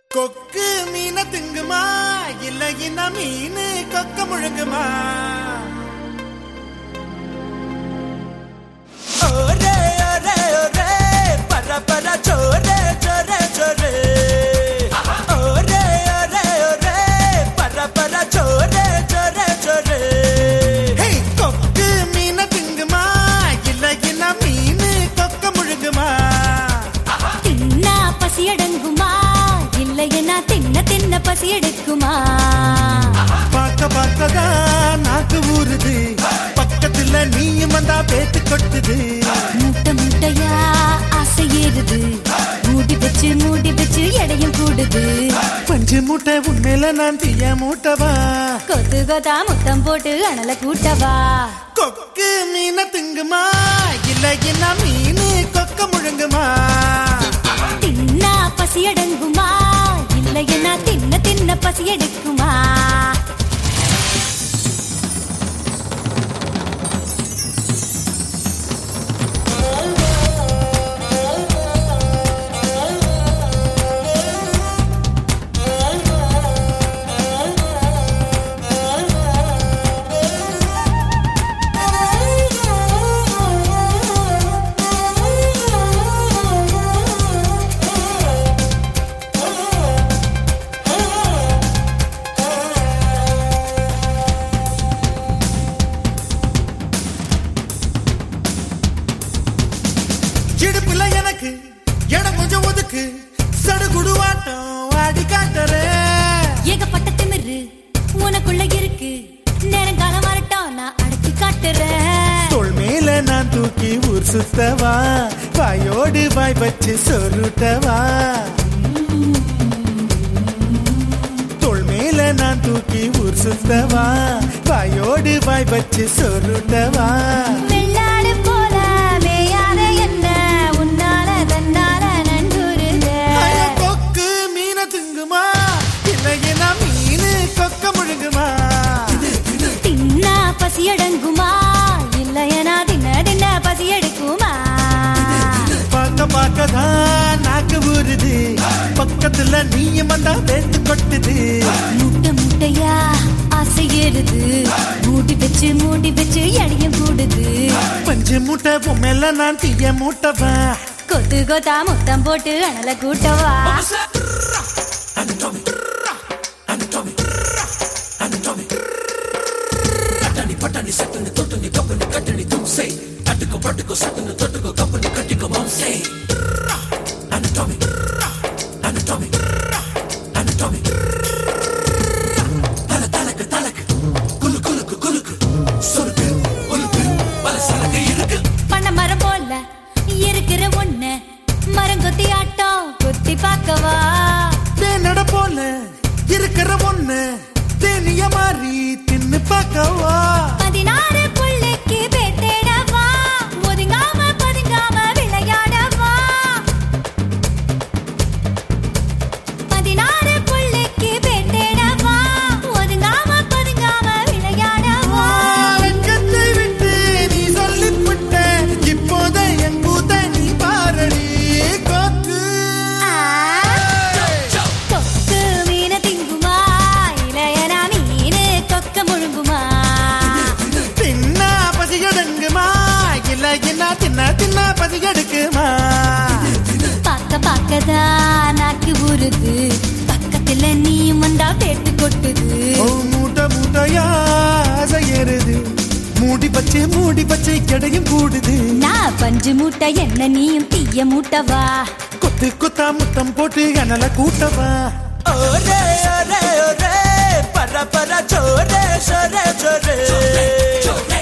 கொக்கு மீன திங்குமா இல்லைன்னா மீன் கொக்க முழுங்குமா ஒரே ஒரே ஒரே பர பர சோரே சோரே சோரே ஒரே ஒரே ஒரே பர பர சோரே சோரே சோரே கொக்கு மீன திங்குமா இல்லைன்னா மீன் கொக்க முழுங்குமா தின்னா பசி அடங்குமா இல்லையனா தின்ன தின்ன பசி எடுக்குமா பார்க்க பார்க்கதான் நாக்கு ஊறுது பக்கத்துல நீயும் வந்தா பேத்து கொட்டுது மூட்டை மூட்டையா ஆசை ஏறுது மூடி வச்சு மூடி வச்சு எடையும் கூடுது பஞ்சு மூட்டை உண்மையில நான் தீய மூட்டவா கொத்து கொத்தா முத்தம் போட்டு அனல கூட்டவா கொக்கு மீன திங்குமா இல்ல என்ன மீன் கொக்க முழுங்குமா தின்னா பசி அடங்குமா இல்லையனா தின்ன தின்ன பசி எடுக்குமா இடுப்புல எனக்கு இடம் கொஞ்சம் ஒதுக்கு சடுகுடுவாட்டம் ஆடி காட்டுறேன் ஏகப்பட்ட திமிரு உனக்குள்ள இருக்கு நேரங்காலம் வரட்டும் நான் அடக்கி காட்டுறேன் தோள் மேல நான் தூக்கி ஊர் சுத்தவா வாயோடு வாய் வச்சு சொருட்டவா தோள் மேல நான் தூக்கி ஊர் சுத்தவா வாயோடு வாய் வச்சு சொருட்டவா வெள்ளாடு போல மேயாத என்ன உன்னால தன்னால நண்டுருங்க அட கொக்கு மீன திங்குமா இல்லையா மீன் கொக்க முழுங்குமா தின்னா பசி அடங்குமா இல்லையனா தின்ன தின்ன பசி எடுக்குமா பார்க்க பார்க்கதான் நாக்கு ஊறுது பக்கத்துல நீயும் வந்தா வேத்து கொட்டுது முட்டை முட்டையா ஆசை ஏறுது மூடி வச்சு மூடி வச்சு எடையும் கூடுது பஞ்சு மூட்டை பொம்மையில நான் தீய மூட்டவா கொத்து கொத்தா முத்தம் போட்டு அனல கூட்டவா பண்ண மரம் போல இருக்கிற ஒண்ணு மரம் கொத்தி ஆட்டம் கொத்தி பார்க்கவா தேனட போல இருக்கிற ஒண்ணு தேனிய மாறி தின்னு பார்க்கவா பதினாறு புள்ளைக்கு பேத்தேடவா ஒதுங்காம பதுங்காம விளையாடவா பதினாறு புள்ளைக்கு பேத்தேடவா ஒதுங்காம பதுங்காம விளையாடவா வெட்கத்தை விட்டு நீ சொல்லிவிட்ட இப்போத என் பூத்த நீ பாரடி கொக்கு கொக்கு மீன திங்குமா இளையனா மீனு கொக்க முழுங்குமா தின்னா பசியடங்குமா இல்ல என்ன தின்ன தின்ன பசியெடுக்குமா பார்க்க பார்க்கதா நாக்கு ஊறுது பக்கத்துல நீயும் வந்தா பேட்டு கொட்டுது ஓ மூட்டை மூட்டையா ஆசை ஏறுது மூடி பச்சை மூடி பச்சை கிடையும் கூடுது நான் பஞ்சு மூட்டை என்ன நீயும் தீய மூட்டவா கொத்து கொத்தா முத்தம் போட்டு அனல கூட்டவா ஒரே ஒரே ஒரே பர பர சோரே சோரே சோரே